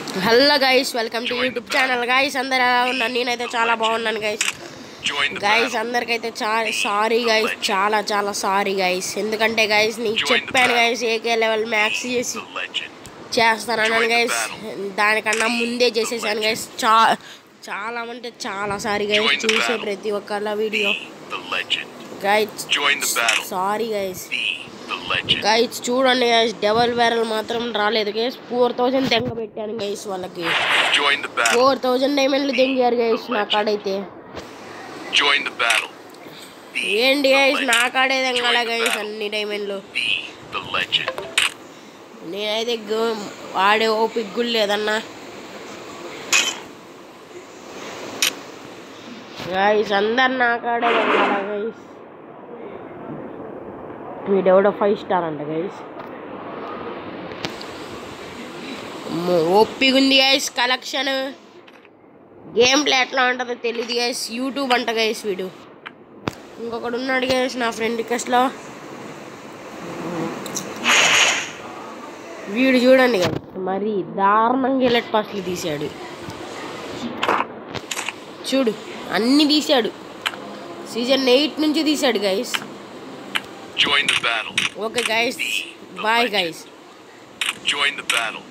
Hello guys welcome to YouTube channel guys అందరు ఎలా ఉన్నారు నేనైతే చాలా బాగున్నాను guys Join the guys battle. అందరికైతే చాలా సారీ గైస్ చాలా చాలా సారీ గైస్ ఎందుకంటే గైస్ నీకు చెప్పాను గైస్ ఏకే లెవెల్ మ్యాక్స్ చేసి The legend. చేస్తానన్నాను గైస్ దానికన్నా ముందే చేసేసాను గైస్ చా చాలా అంటే చాలా సారీ గైస్ చూసే ప్రతి ఒక్కళ్ళ video The legend. Guys Join the battle. Sorry guys Be the legend. Guys చూడండి గైస్ డబల్ బ్యారల్ మాత్రం రాలేదు గైస్ ఫోర్ థౌజండ్ తెంగ పెట్టాను గైస్ వాళ్ళకి Join the battle. Four thousand డైమండ్లు తెంగారు గైస్ నా కాడైతే Join the battle. ఏంటి గైస్ నా కాడే తెంగాల గైస్ అన్ని డైమండ్లు Be the legend. నేనైతే గో- వాడే ఓపిక కూడా లేదన్నా గైస్ అందరు నా కాడే తెంగాల గైస్ వీడెవడో ఫైవ్ స్టార్ అంట గైస్ ఓపిక ఉంది గైస్ కలెక్షన్ గేమ్ ప్లే ఎట్లా ఉంటుందో తెలియదు గైస్ యూట్యూబ్ అంట గైస్ వీడు ఇంకొకడు ఉన్నాడు గైస్ నా ఫ్రెండ్ రిక్వెస్ట్లో వీడు చూడండి గైస్ మరి దారుణంగా ఎలట్ పాస్లు తీశాడు చూడు అన్నీ తీశాడు సీజన్ ఎయిట్ నుంచి తీశాడు guys Join the battle. Okay guys bye guys Join the battle.